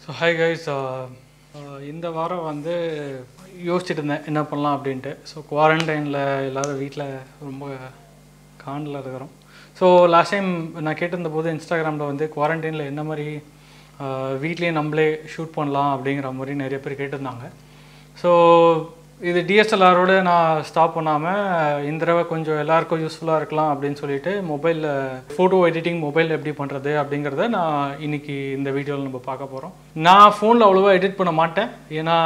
so hi guys இந்த வாரம் வந்து யோசிச்சுட்டு இருந்தேன் என்ன பண்ணலாம் அப்படின்ட்டு ஸோ குவாரண்டைனில் எல்லோரும் வீட்டில் ரொம்ப காண்டில் இருக்கிறோம் ஸோ லாஸ்ட் டைம் நான் கேட்டிருந்த போது இன்ஸ்டாகிராமில் வந்து குவாரண்டைனில் என்ன மாதிரி வீட்லேயே நம்மளே ஷூட் பண்ணலாம் அப்படிங்கிற மாதிரி நிறைய பேர் கேட்டிருந்தாங்க ஸோ இது டிஎஸ்எல்ஆரோட நான் ஸ்டாப் பண்ணாமல் இந்த தடவை கொஞ்சம் எல்லாருக்கும் யூஸ்ஃபுல்லாக இருக்கலாம் அப்படின்னு சொல்லிட்டு மொபைலில் ஃபோட்டோ எடிட்டிங் மொபைல் எப்படி பண்ணுறது அப்படிங்கிறத நான் இன்னைக்கு இந்த வீடியோவில் நம்ம பார்க்க போகிறோம் நான் ஃபோனில் அவ்வளோவா எடிட் பண்ண மாட்டேன் ஏன்னா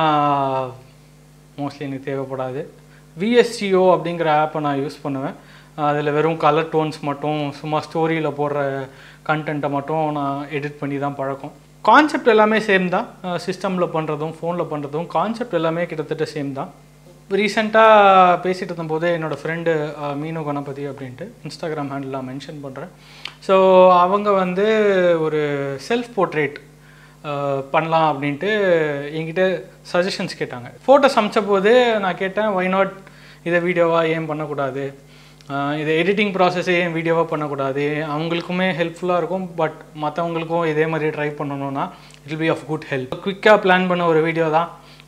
மோஸ்ட்லி எனக்கு தேவைப்படாது விஎஸ்சிஓ அப்படிங்கிற ஆப்பை நான் யூஸ் பண்ணுவேன் அதில் வெறும் கலர் டோன்ஸ் மட்டும் சும்மா ஸ்டோரியில் போடுற கண்டென்ட்டை மட்டும் நான் எடிட் பண்ணி தான் பழக்கம் கான்செப்ட் எல்லாமே சேம் தான் சிஸ்டமில் பண்ணுறதும் ஃபோனில் பண்ணுறதும் கான்செப்ட் எல்லாமே கிட்டத்தட்ட சேம் தான் ரீசெண்டாக பேசிகிட்டு இருந்தபோது என்னோடய ஃப்ரெண்டு மீனு கணபதி அப்படின்ட்டு இன்ஸ்டாகிராம் ஹேண்டில் நான் மென்ஷன் பண்ணுறேன் ஸோ அவங்க வந்து ஒரு செல்ஃப் போர்ட்ரேட் பண்ணலாம் அப்படின்ட்டு என்கிட்ட சஜஷன்ஸ் கேட்டாங்க ஃபோட்டோஸ் அமிச்ச போது நான் கேட்டேன் ஒய் நாட் இதை வீடியோவாக ஏன் பண்ணக்கூடாது இதை எடிட்டிங் ப்ராசஸே ஏன் வீடியோவாக பண்ணக்கூடாது அவங்களுக்குமே ஹெல்ப்ஃபுல்லாக இருக்கும் பட் மற்றவங்களுக்கும் இதே மாதிரி ட்ரை பண்ணணும்னா it be of good help குயிக்காக பிளான் பண்ண ஒரு வீடியோ தான்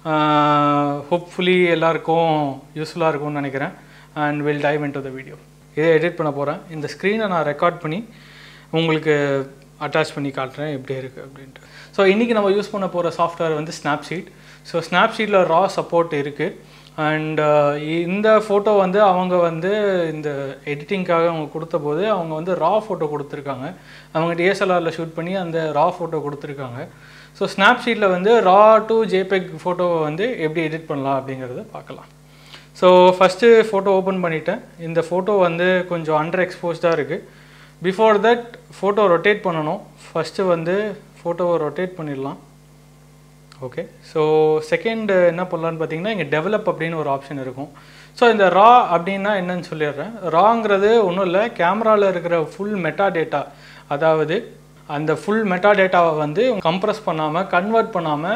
ஹோப்ஃபுல்லி எல்லாருக்கும் யூஸ்ஃபுல்லாக இருக்கும்னு நினைக்கிறேன் and will dive in to the video இதை எடிட் பண்ண போகிறேன் இந்த ஸ்க்ரீனை நான் ரெக்கார்ட் பண்ணி உங்களுக்கு அட்டாச் பண்ணி காட்டுறேன் எப்படி இருக்குது அப்படின்ட்டு ஸோ இன்றைக்கி நம்ம யூஸ் பண்ண போகிற சாஃப்ட்வேர் வந்து ஸ்னாப்சீட் ஸோ ஸ்னாப்சீட்டில் ரா சப்போர்ட் இருக்குது அண்ட் இந்த ஃபோட்டோ வந்து அவங்க வந்து இந்த எடிட்டிங்காக அவங்க கொடுத்த போது அவங்க வந்து ரா ஃபோட்டோ கொடுத்துருக்காங்க அவங்க டிஎஸ்எல்ஆரில் ஷூட் பண்ணி அந்த ரா ஃபோட்டோ கொடுத்துருக்காங்க ஸோ ஸ்னாப்ஷீட்டில் வந்து ரா டு ஜேபெக் ஃபோட்டோவை வந்து எப்படி எடிட் பண்ணலாம் அப்படிங்கிறத பார்க்கலாம் ஸோ ஃபஸ்ட்டு ஃபோட்டோ ஓப்பன் பண்ணிவிட்டேன் இந்த ஃபோட்டோ வந்து கொஞ்சம் அண்டர் எக்ஸ்போஸ்டாக இருக்குது பிஃபோர் தட் ஃபோட்டோ ரொட்டேட் பண்ணணும் ஃபஸ்ட்டு வந்து ஃபோட்டோவை ரொட்டேட் பண்ணிடலாம் ஓகே ஸோ செகண்ட் என்ன பண்ணலான்னு பார்த்தீங்கன்னா இங்கே டெவலப் அப்படின்னு ஒரு ஆப்ஷன் இருக்கும் ஸோ இந்த ரா அப்படின்னா என்னன்னு சொல்லிடுறேன் ராங்கிறது ஒன்றும் இல்லை கேமராவில் இருக்கிற ஃபுல் மெட்டா டேட்டா அதாவது அந்த ஃபுல் மெட்டா டேட்டாவை வந்து கம்ப்ரஸ் பண்ணாமல் கன்வெர்ட் பண்ணாமல்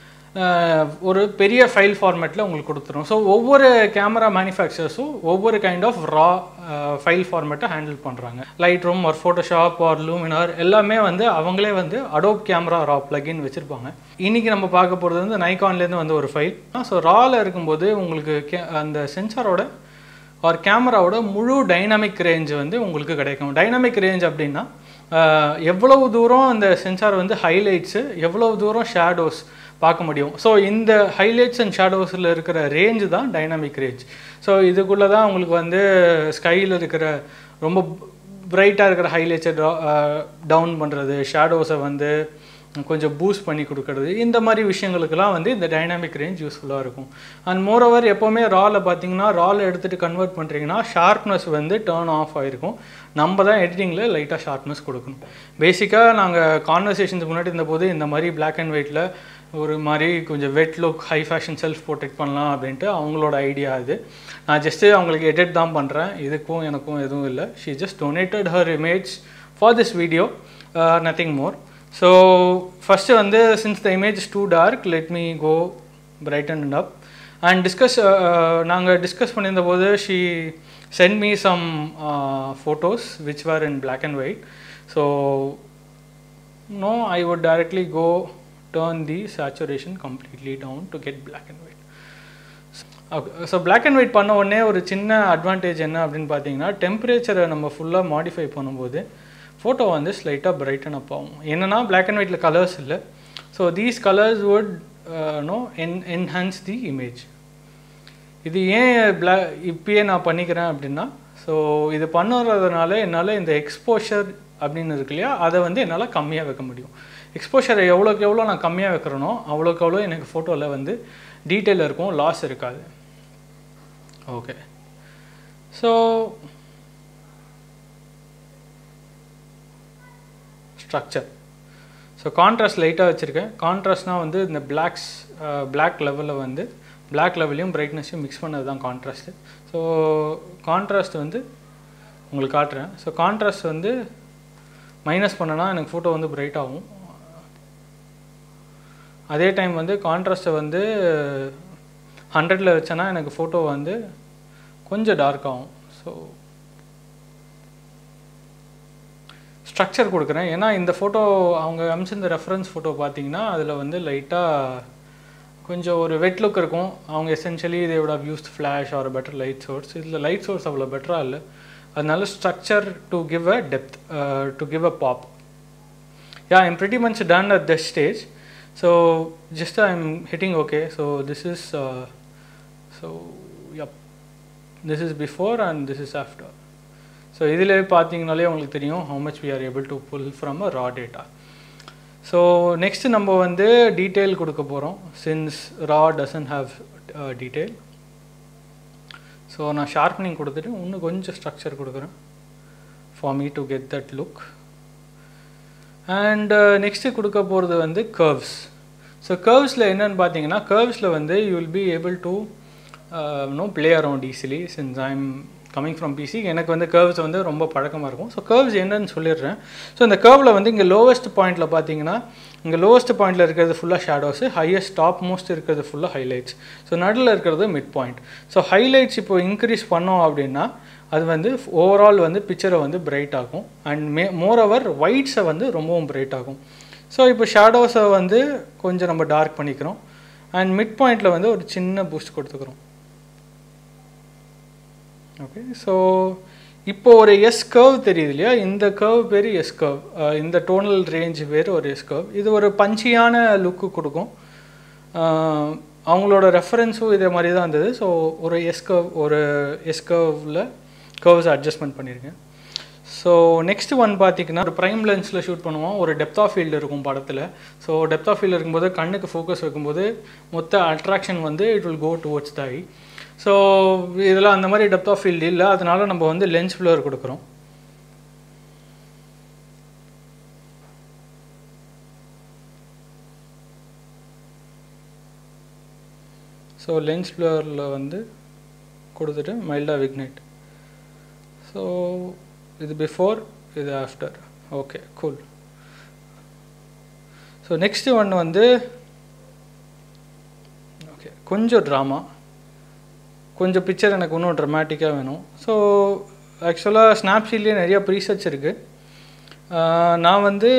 ஒரு பெரிய ஃபைல் ஃபார்மேட்டில் உங்களுக்கு கொடுத்துரும் ஸோ ஒவ்வொரு கேமரா மேனுஃபேக்சர்ஸும் ஒவ்வொரு கைண்ட் ஆஃப் ரா ஃபைல் ஃபார்மேட்டை ஹேண்டில் பண்ணுறாங்க லைட் ரூம் ஒரு ஃபோட்டோஷாப் ஒரு லூமினார் எல்லாமே வந்து அவங்களே வந்து அடோப் கேமரா ரா பிளகின் வச்சுருப்பாங்க இன்றைக்கி நம்ம பார்க்க போகிறது வந்து நைகான்லேருந்து வந்து ஒரு ஃபைல் ஸோ ராவில் இருக்கும்போது உங்களுக்கு கே அந்த சென்சாரோட ஒரு கேமராவோட முழு டைனாமிக் ரேஞ்ச் வந்து உங்களுக்கு கிடைக்கும் டைனாமிக் ரேஞ்ச் அப்படின்னா எவ்வளவு தூரம் அந்த சென்சார் வந்து ஹைலைட்ஸு எவ்வளவு தூரம் ஷேடோஸ் பார்க்க முடியும் ஸோ இந்த ஹைலைட்ஸ் அண்ட் ஷேடோஸில் இருக்கிற ரேஞ்சு தான் டைனாமிக் ரேஞ்ச் ஸோ இதுக்குள்ளே தான் உங்களுக்கு வந்து ஸ்கையில் இருக்கிற ரொம்ப பிரைட்டாக இருக்கிற ஹைலைட்ஸை டவுன் பண்ணுறது ஷேடோஸை வந்து கொஞ்சம் பூஸ்ட் பண்ணி கொடுக்கறது இந்த மாதிரி விஷயங்களுக்கெல்லாம் வந்து இந்த டைனாமிக் ரேஞ்ச் யூஸ்ஃபுல்லாக இருக்கும் அண்ட் மோரோவர் எப்போவுமே ராவில் பார்த்தீங்கன்னா ராவில் எடுத்துகிட்டு கன்வெர்ட் பண்ணுறீங்கன்னா ஷார்ப்னஸ் வந்து டேர்ன் ஆஃப் ஆகிருக்கும் நம்ம தான் எடிட்டிங்கில் லைட்டாக ஷார்ப்னஸ் கொடுக்கணும் பேசிக்காக நாங்கள் கான்வர்சேஷன்ஸ் முன்னாடி இருந்தபோது இந்த மாதிரி பிளாக் அண்ட் ஒயிட்டில் ஒரு மாதிரி கொஞ்சம் wet look high fashion self protect பண்ணலாம் அப்படின்ட்டு அவங்களோட ஐடியா இது நான் ஜஸ்ட்டு அவங்களுக்கு எடிட் தான் பண்ணுறேன் இதுக்கும் எனக்கும் எதுவும் இல்லை she just donated her image for this video nothing more so first வந்து since the image too dark let me go brighten and up and discuss நாங்கள் டிஸ்கஸ் பண்ணியிருந்த போது she sent me some photos which were in black and white so no I would directly go turn the saturation completely down to get black and white okay so black and white பண்ண உடனே ஒரு சின்ன advantage என்ன அப்படின்னு பார்த்தீங்கன்னா டெம்பரேச்சரை நம்ம ஃபுல்லாக மாடிஃபை பண்ணும்போது ஃபோட்டோ வந்து ஸ்லைட்டாக பிரைட்டன் அப் ஆகும் என்னென்னா பிளாக் அண்ட் ஒயிட்டில் கலர்ஸ் இல்லை so these colours would no என் என்ஹான்ஸ் தி இமேஜ் இது ஏன் பிளா இப்பயே நான் பண்ணிக்கிறேன் அப்படின்னா ஸோ இது பண்ணுறதுனால என்னால் இந்த எக்ஸ்போஷர் அப்படின்னு இருக்கு இல்லையா அதை வந்து என்னால் கம்மியாக வைக்க முடியும் எக்ஸ்போஷரை எவ்வளோக்கு எவ்வளோ நான் கம்மியாக வைக்கிறேனோ அவ்வளோக்கு எவ்வளோ எனக்கு ஃபோட்டோவில் வந்து டீட்டெயில் இருக்கும் லாஸ் இருக்காது okay so structure so contrast லைட்டாக வச்சுருக்கேன் கான்ட்ராஸ்ட்னால் வந்து இந்த பிளாக்ஸ் பிளாக் லெவலில் வந்து பிளாக் லெவலையும் பிரைட்னஸையும் மிக்ஸ் பண்ணது தான் கான்ட்ராஸ்ட்டு ஸோ கான்ட்ராஸ்ட் வந்து உங்களுக்கு காட்டுறேன் ஸோ கான்ட்ராஸ்ட் வந்து மைனஸ் பண்ணனா எனக்கு ஃபோட்டோ வந்து பிரைட் ஆகும் அதே டைம் வந்து கான்ட்ராஸ்ட்டை வந்து ஹண்ட்ரடில் வச்சேன்னா எனக்கு ஃபோட்டோ வந்து கொஞ்சம் டார்க் ஆகும் ஸோ ஸ்ட்ரக்சர் கொடுக்குறேன் ஏன்னா இந்த ஃபோட்டோ அவங்க அமிச்சிருந்த ரெஃபரன்ஸ் ஃபோட்டோ பார்த்தீங்கன்னா அதில் வந்து லைட்டாக கொஞ்சம் ஒரு வெட் லுக் இருக்கும் அவங்க எசென்ஷியலி இதே விட used flash or better light source இதில் லைட் சோர்ஸ் அவ்வளோ பெட்டராக இல்லை அதனால structure to give a depth to give a pop yeah i'm pretty much done at this stage so just i'm hitting okay so this is uh, so yep this is before and this is after so இதில் பார்த்தீங்கனாலே உங்களுக்கு தெரியும் how much we are able to pull from a raw data so next நம்ம வந்து detail கொடுக்க போகிறோம் since raw doesn't have detail so நான் sharpening கொடுத்துட்டு இன்னும் கொஞ்சம் ஸ்ட்ரக்சர் கொடுக்குறேன் for me to get that look and next கொடுக்க போகிறது வந்து கர்வ்ஸ் ஸோ கர்வ்ஸில் என்னென்னு பார்த்தீங்கன்னா கர்வ்ஸில் வந்து you will be able to know play around easily since I'm coming from PC எனக்கு வந்து கர்வ்ஸ் வந்து ரொம்ப பழக்கமாக இருக்கும் ஸோ கர்வ்ஸ் என்னன்னு சொல்லிடுறேன் ஸோ இந்த கர்வில் வந்து இங்கே லோவஸ்ட் பாயிண்டில் பார்த்தீங்கன்னா இங்கே லோவஸ்ட் பாயிண்டில் இருக்கிறது ஃபுல்லாக ஷேடோஸு ஹையஸ்ட் டாப் மோஸ்ட் இருக்கிறது ஃபுல்லாக ஹைலைட்ஸ் ஸோ நடுவில் இருக்கிறது மிட் பாயிண்ட் ஸோ ஹைலைட்ஸ் இப்போ இன்க்ரீஸ் பண்ணோம் அப்படின்னா அது வந்து ஓவரால் வந்து பிக்சரை வந்து பிரைட் ஆகும் அண்ட் மே மோரோவர் ஒயிட்ஸை வந்து ரொம்பவும் பிரைட் ஆகும் ஸோ இப்போ ஷேடோஸை வந்து கொஞ்சம் நம்ம டார்க் பண்ணிக்கிறோம் அண்ட் மிட் பாயிண்டில் வந்து ஒரு சின்ன பூஸ்ட் கொடுத்துக்கிறோம் ஓகே ஸோ இப்போ ஒரு எஸ் கர்வ் தெரியுது இல்லையா இந்த கர்வ் பேர் எஸ் கர்வ் இந்த டோனல் ரேஞ்ச் பேர் ஒரு எஸ் கர்வ் இது ஒரு பஞ்சியான லுக்கு கொடுக்கும் அவங்களோட ரெஃபரன்ஸும் இதே மாதிரி தான் இருந்தது ஸோ ஒரு எஸ் கர்வ் ஒரு எஸ் கர்வில் கர்வ்ஸ் அட்ஜஸ்ட்மெண்ட் பண்ணியிருக்கேன் ஸோ நெக்ஸ்ட் ஒன் பார்த்தீங்கன்னா ஒரு ப்ரைம் லென்ஸில் ஷூட் பண்ணுவோம் ஒரு டெப்த் ஆஃப் ஃபீல்டு இருக்கும் படத்தில் ஸோ டெப்த் ஆஃப் ஃபீல்டு இருக்கும்போது கண்ணுக்கு ஃபோக்கஸ் வைக்கும்போது மொத்த அட்ராக்ஷன் வந்து it will go towards the eye so இதெல்லாம் அந்த மாதிரி டெப்த் ஆஃப் ஃபீல்டு இல்லை அதனால நம்ம வந்து லென்ஸ் ஃப்ளோர் கொடுக்குறோம் ஸோ லென்ஸ் ஃப்ளோரில் வந்து கொடுத்துட்டு மைல்டாக விக்னேட் ஸோ இது பிஃபோர் இது after okay cool so next ஒன்று வந்து ஓகே கொஞ்சம் ட்ராமா கொஞ்சம் பிக்சர் எனக்கு இன்னும் ட்ரமாட்டிக்காக வேணும் ஸோ ஆக்சுவலாக ஸ்னாப்சீட்லேயே நிறையா ப்ரீசர்ச் இருக்குது நான் வந்து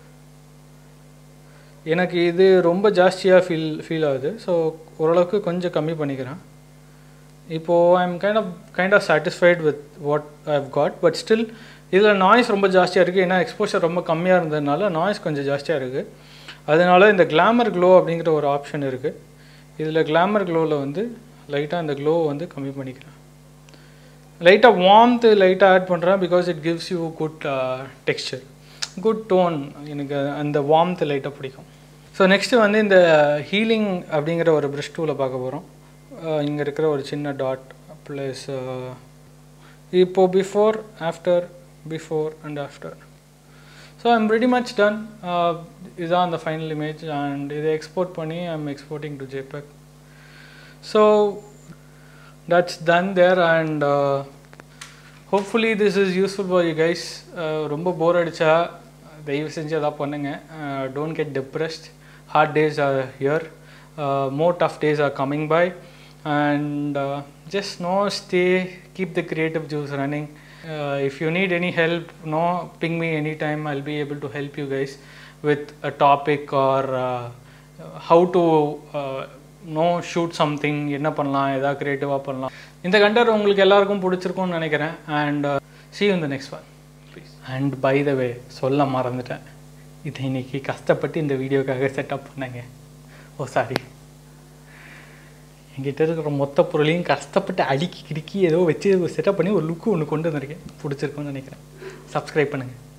எனக்கு இது ரொம்ப ஜாஸ்தியாக ஃபீல் ஃபீல் ஆகுது ஸோ ஓரளவுக்கு கொஞ்சம் கம்மி பண்ணிக்கிறேன் இப்போது I am kind of kind of satisfied with what I have got but still இதில் நாய்ஸ் ரொம்ப ஜாஸ்தியாக இருக்குது ஏன்னா எக்ஸ்போஷர் ரொம்ப கம்மியாக இருந்ததுனால நாய்ஸ் கொஞ்சம் ஜாஸ்தியாக இருக்குது அதனால இந்த கிளாமர் க்ளோ அப்படிங்கிற ஒரு ஆப்ஷன் இருக்குது இதில் கிளாமர் க்ளோவில் வந்து லைட்டாக அந்த க்ளோ வந்து கம்மி பண்ணிக்கிறேன் லைட்டாக வார்ம்த்து லைட்டாக ஆட் பண்ணுறேன் because it gives you good texture good tone எனக்கு அந்த வார்ம்த்து லைட்டாக பிடிக்கும் ஸோ நெக்ஸ்ட்டு வந்து இந்த ஹீலிங் அப்படிங்கிற ஒரு ப்ரஷ் டூவில் பார்க்க போகிறோம் இங்கே இருக்கிற ஒரு சின்ன டாட் ப்ளஸ் இப்போது before after before and after so I'm very much done இதுதான் அந்த ஃபைனல் இமேஜ் அண்ட் இதை எக்ஸ்போர்ட் பண்ணி I'm exporting to JPEG so that's done there and hopefully this is useful for you guys ரொம்ப bore அடித்தா தயவு செஞ்சு அதான் பண்ணுங்கள் don't get depressed hard days are here more tough days are coming by and just know stay keep the creative juice running if you need any help no ping me anytime i'll be able to help you guys with a topic or uh, how to uh, know shoot something என்ன பண்ணலாம் எதாவது க்ரியேட்டிவாக பண்ணலாம் இந்த கண்டர் உங்களுக்கு எல்லாருக்கும் பிடிச்சிருக்கும்னு நினைக்கிறேன் and see இந்த next one please and by the way சொல்ல மறந்துட்டேன் இதை இன்னைக்கு கஷ்டப்பட்டு இந்த வீடியோக்காக செட்டப் பண்ணேங்க ஓ சாரி என்கிட்ட இருக்கிற மொத்த பொருளையும் கஷ்டப்பட்டு அடுக்கி கிடுக்கி ஏதோ வச்சு செட்டப் பண்ணி ஒரு லுக்கு ஒன்று கொண்டு வந்திருக்கேன் பிடிச்சிருக்கும்னு நினைக்கிறேன் சப்ஸ்கிரைப் பண்ணுங்கள்